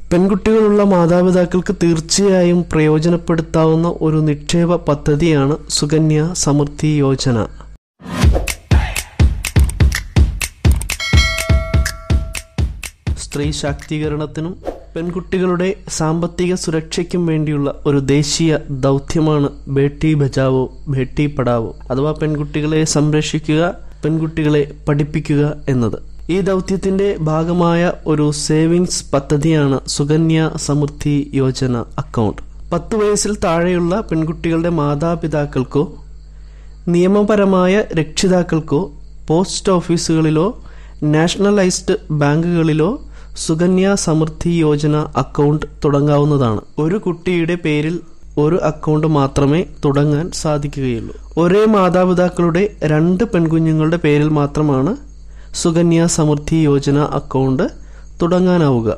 പെൺകുട്ടികളുള്ള മാതാപിതാക്കൾക്ക് തീർച്ചയായും പ്രയോജനപ്പെടുത്താവുന്ന ഒരു നിക്ഷേപ പദ്ധതിയാണ് സുകന്യ സമൃദ്ധി യോജന സ്ത്രീ ശാക്തീകരണത്തിനും പെൺകുട്ടികളുടെ സാമ്പത്തിക സുരക്ഷയ്ക്കും വേണ്ടിയുള്ള ഒരു ദേശീയ ദൗത്യമാണ് ബേട്ടി ബച്ചാവോ ബേട്ടി പഠാവോ അഥവാ പെൺകുട്ടികളെ സംരക്ഷിക്കുക പെൺകുട്ടികളെ പഠിപ്പിക്കുക എന്നത് ഈ ദൗത്യത്തിന്റെ ഭാഗമായ ഒരു സേവിങ്സ് പദ്ധതിയാണ് സുകന്യ സമൃദ്ധി യോജന അക്കൗണ്ട് പത്ത് വയസ്സിൽ താഴെയുള്ള പെൺകുട്ടികളുടെ മാതാപിതാക്കൾക്കോ നിയമപരമായ രക്ഷിതാക്കൾക്കോ പോസ്റ്റ് ഓഫീസുകളിലോ നാഷണലൈസ്ഡ് ബാങ്കുകളിലോ സുകന്യ സമൃദ്ധി യോജന അക്കൗണ്ട് തുടങ്ങാവുന്നതാണ് ഒരു കുട്ടിയുടെ പേരിൽ ഒരു അക്കൗണ്ട് മാത്രമേ തുടങ്ങാൻ സാധിക്കുകയുള്ളൂ ഒരേ മാതാപിതാക്കളുടെ രണ്ട് പെൺകുഞ്ഞുങ്ങളുടെ പേരിൽ മാത്രമാണ് സുകന്യ സമൃദ്ധി യോജന അക്കൗണ്ട് തുടങ്ങാനാവുക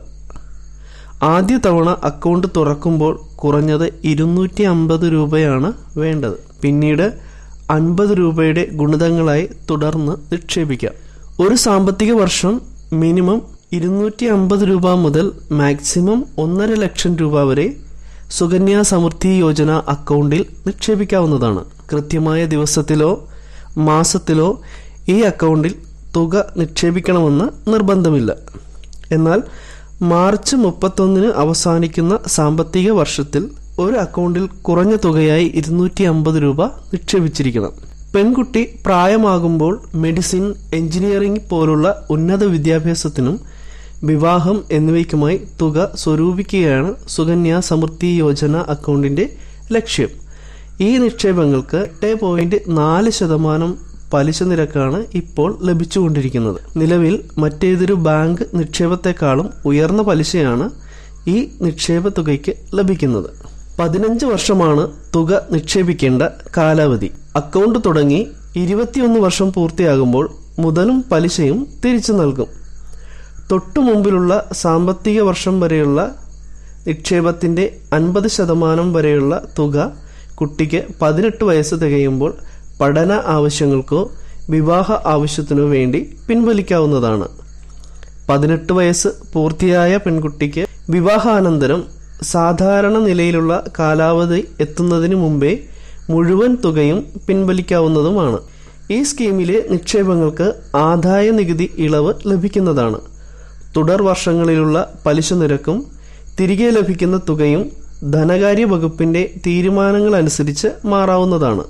ആദ്യ തവണ അക്കൗണ്ട് തുറക്കുമ്പോൾ കുറഞ്ഞത് ഇരുന്നൂറ്റി അമ്പത് രൂപയാണ് വേണ്ടത് പിന്നീട് അൻപത് രൂപയുടെ ഗുണിതങ്ങളായി തുടർന്ന് നിക്ഷേപിക്കാം ഒരു സാമ്പത്തിക വർഷം മിനിമം ഇരുന്നൂറ്റി അമ്പത് രൂപ മുതൽ മാക്സിമം ഒന്നര ലക്ഷം രൂപ വരെ സുകന്യ സമൃദ്ധി യോജന അക്കൗണ്ടിൽ നിക്ഷേപിക്കാവുന്നതാണ് കൃത്യമായ ദിവസത്തിലോ മാസത്തിലോ ഈ അക്കൗണ്ടിൽ തുക നിക്ഷേപിക്കണമെന്ന് നിർബന്ധമില്ല എന്നാൽ മാർച്ച് മുപ്പത്തൊന്നിന് അവസാനിക്കുന്ന സാമ്പത്തിക വർഷത്തിൽ ഒരു അക്കൗണ്ടിൽ കുറഞ്ഞ തുകയായി ഇരുന്നൂറ്റി അമ്പത് രൂപ നിക്ഷേപിച്ചിരിക്കണം പെൺകുട്ടി പ്രായമാകുമ്പോൾ മെഡിസിൻ എഞ്ചിനീയറിംഗ് പോലുള്ള ഉന്നത വിദ്യാഭ്യാസത്തിനും വിവാഹം എന്നിവയ്ക്കുമായി തുക സ്വരൂപിക്കുകയാണ് സുകന്യ സമൃദ്ധി യോജന അക്കൗണ്ടിന്റെ ലക്ഷ്യം ഈ നിക്ഷേപങ്ങൾക്ക് എട്ട് പോയിന്റ് നാല് ശതമാനം പലിശ നിരക്കാണ് ഇപ്പോൾ ലഭിച്ചുകൊണ്ടിരിക്കുന്നത് നിലവിൽ മറ്റേതൊരു ബാങ്ക് നിക്ഷേപത്തെക്കാളും ഉയർന്ന പലിശയാണ് ഈ നിക്ഷേപ തുകയ്ക്ക് ലഭിക്കുന്നത് പതിനഞ്ച് വർഷമാണ് തുക നിക്ഷേപിക്കേണ്ട കാലാവധി അക്കൗണ്ട് തുടങ്ങി ഇരുപത്തിയൊന്ന് വർഷം പൂർത്തിയാകുമ്പോൾ മുതലും പലിശയും തിരിച്ചു നൽകും തൊട്ടു മുമ്പിലുള്ള സാമ്പത്തിക വർഷം വരെയുള്ള നിക്ഷേപത്തിന്റെ അൻപത് ശതമാനം വരെയുള്ള തുക കുട്ടിക്ക് പതിനെട്ട് വയസ്സ് തികയുമ്പോൾ പഠന ആവശ്യങ്ങൾക്കോ വിവാഹ ആവശ്യത്തിനോ വേണ്ടി പിൻവലിക്കാവുന്നതാണ് പതിനെട്ട് വയസ്സ് പൂർത്തിയായ പെൺകുട്ടിക്ക് വിവാഹാനന്തരം സാധാരണ നിലയിലുള്ള കാലാവധി എത്തുന്നതിന് മുമ്പേ മുഴുവൻ തുകയും പിൻവലിക്കാവുന്നതുമാണ് ഈ സ്കീമിലെ നിക്ഷേപങ്ങൾക്ക് ആദായ നികുതി ഇളവ് ലഭിക്കുന്നതാണ് തുടർ വർഷങ്ങളിലുള്ള പലിശ നിരക്കും തിരികെ ലഭിക്കുന്ന തുകയും ധനകാര്യ വകുപ്പിന്റെ തീരുമാനങ്ങൾ അനുസരിച്ച് മാറാവുന്നതാണ്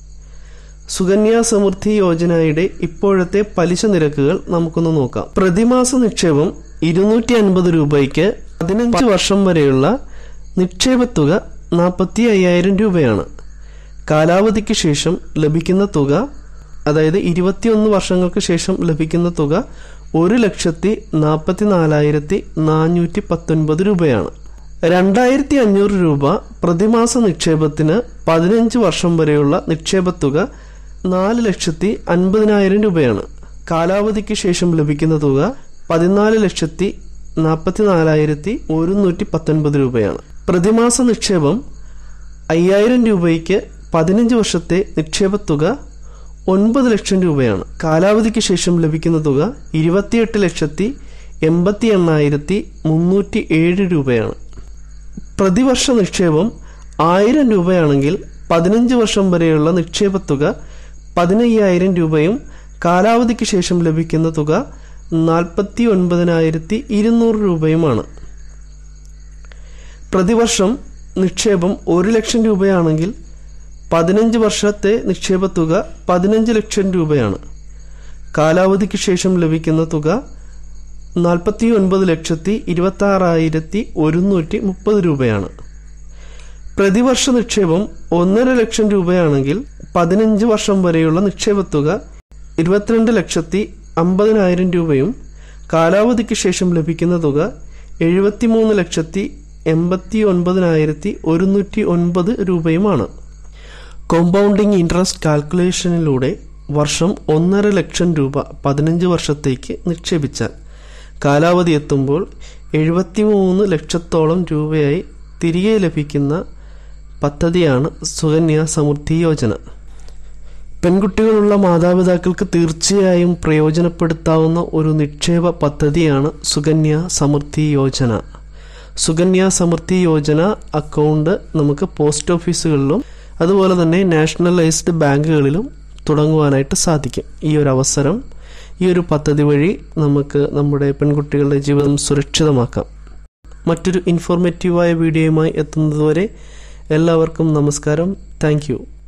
സുകന്യ സമൃദ്ധി യോജനയുടെ ഇപ്പോഴത്തെ പലിശ നിരക്കുകൾ നമുക്കൊന്ന് നോക്കാം പ്രതിമാസ നിക്ഷേപം ഇരുന്നൂറ്റി അൻപത് രൂപയ്ക്ക് പതിനഞ്ച് വർഷം വരെയുള്ള നിക്ഷേപത്തുക നാൽപ്പത്തി അയ്യായിരം രൂപയാണ് കാലാവധിക്ക് ശേഷം ലഭിക്കുന്ന തുക അതായത് ഇരുപത്തിയൊന്ന് വർഷങ്ങൾക്ക് ശേഷം ലഭിക്കുന്ന തുക ഒരു ലക്ഷത്തി നാൽപ്പത്തി നാലായിരത്തി നാനൂറ്റി പത്തൊൻപത് രൂപയാണ് രണ്ടായിരത്തി അഞ്ഞൂറ് രൂപ പ്രതിമാസ നിക്ഷേപത്തിന് പതിനഞ്ച് വർഷം വരെയുള്ള നിക്ഷേപത്തുക നാല് ലക്ഷത്തി അൻപതിനായിരം രൂപയാണ് കാലാവധിക്ക് ശേഷം ലഭിക്കുന്ന തുക പതിനാല് ലക്ഷത്തി നാൽപ്പത്തി നാലായിരത്തി ഒരുന്നൂറ്റി പത്തൊൻപത് രൂപയാണ് പ്രതിമാസ നിക്ഷേപം അയ്യായിരം രൂപയ്ക്ക് പതിനഞ്ച് വർഷത്തെ നിക്ഷേപത്തുക ഒൻപത് ലക്ഷം രൂപയാണ് കാലാവധിക്ക് ശേഷം ലഭിക്കുന്ന തുക ഇരുപത്തിയെട്ട് ലക്ഷത്തി എൺപത്തി എണ്ണായിരത്തി മുന്നൂറ്റി ഏഴ് രൂപയാണ് പ്രതിവർഷ നിക്ഷേപം ആയിരം രൂപയാണെങ്കിൽ പതിനഞ്ച് വർഷം വരെയുള്ള നിക്ഷേപത്തുക പതിനയ്യായിരം രൂപയും കാലാവധിക്ക് ശേഷം ലഭിക്കുന്ന തുക നാൽപ്പത്തി ഒൻപതിനായിരത്തി ഇരുന്നൂറ് രൂപയുമാണ് പ്രതിവർഷം നിക്ഷേപം ഒരു ലക്ഷം രൂപയാണെങ്കിൽ പതിനഞ്ച് വർഷത്തെ നിക്ഷേപത്തുക പതിനഞ്ച് ലക്ഷം രൂപയാണ് കാലാവധിക്ക് ശേഷം ലഭിക്കുന്ന തുക നാൽപ്പത്തി ഒൻപത് ലക്ഷത്തി ഇരുപത്തി ആറായിരത്തി ഒരുന്നൂറ്റി മുപ്പത് രൂപയാണ് പ്രതിവർഷ നിക്ഷേപം ഒന്നര ലക്ഷം രൂപയാണെങ്കിൽ പതിനഞ്ച് വർഷം വരെയുള്ള നിക്ഷേപത്തുക ഇരുപത്തിരണ്ട് ലക്ഷത്തി അമ്പതിനായിരം രൂപയും കാലാവധിക്ക് ശേഷം ലഭിക്കുന്ന തുക എഴുപത്തിമൂന്ന് ലക്ഷത്തി എൺപത്തി ഒൻപതിനായിരത്തി ഒരുന്നൂറ്റി ഒൻപത് രൂപയുമാണ് കോമ്പൗണ്ടിംഗ് ഇൻട്രസ്റ്റ് കാൽക്കുലേഷനിലൂടെ വർഷം ഒന്നര ലക്ഷം രൂപ പതിനഞ്ച് വർഷത്തേക്ക് നിക്ഷേപിച്ചാൽ കാലാവധി എത്തുമ്പോൾ എഴുപത്തിമൂന്ന് ലക്ഷത്തോളം രൂപയായി തിരികെ ലഭിക്കുന്ന പദ്ധതിയാണ് സുകന്യ സമൃദ്ധി യോജന പെൺകുട്ടികളുള്ള മാതാപിതാക്കൾക്ക് തീർച്ചയായും പ്രയോജനപ്പെടുത്താവുന്ന ഒരു നിക്ഷേപ പദ്ധതിയാണ് സുകന്യ സമൃദ്ധി യോജന സുകന്യ സമൃദ്ധി യോജന അക്കൗണ്ട് നമുക്ക് പോസ്റ്റ് ഓഫീസുകളിലും അതുപോലെ തന്നെ നാഷണലൈസ്ഡ് ബാങ്കുകളിലും തുടങ്ങുവാനായിട്ട് സാധിക്കും ഈ ഒരു അവസരം ഈ ഒരു പദ്ധതി വഴി നമുക്ക് നമ്മുടെ പെൺകുട്ടികളുടെ ജീവിതം സുരക്ഷിതമാക്കാം മറ്റൊരു ഇൻഫോർമേറ്റീവായ വീഡിയോയുമായി എത്തുന്നതുവരെ എല്ലാവർക്കും നമസ്കാരം താങ്ക്